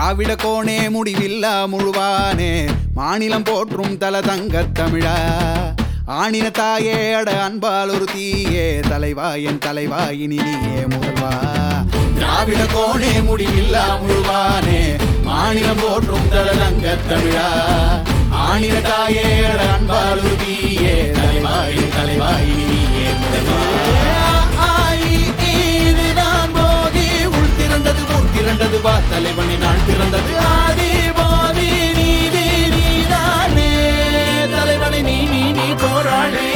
திராவிட கோணே முடிவில்லா முழுவானே மாநிலம் போற்றும் தல தங்கத் தமிழா ஆணின தாயே அட அன்பால் ஒரு தீயே தலைவா என் தலைவா இனி நீயே முதல்வா திராவிட கோணே முடிவில்லா முழுவானே மாநிலம் போற்றும் தல தங்கத் தமிழா ஆணின தாயே அட அன்பால் ஒரு தீயே தலைவா என் தலைவா இனி நீயே முதல்வா ஆயி இதுதான் போதி உள் திறந்தது உள் திரண்டது வா தலைவனி நான் பிறந்தது ஆதி போதி நீதி நீதானே தலைவனை நீ நீ நீ போராடி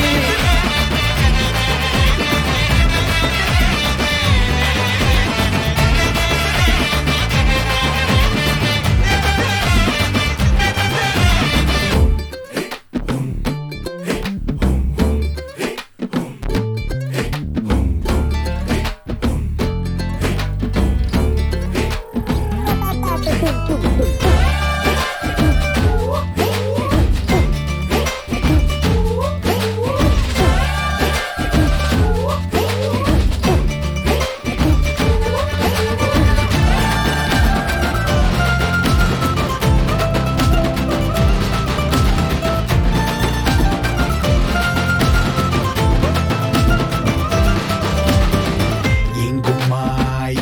எங்குமாய்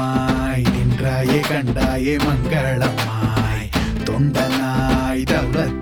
எங்கேயுமாய் நின்றாயே கண்டாயே மங்களமாய் தொண்டனாய் தௌலத்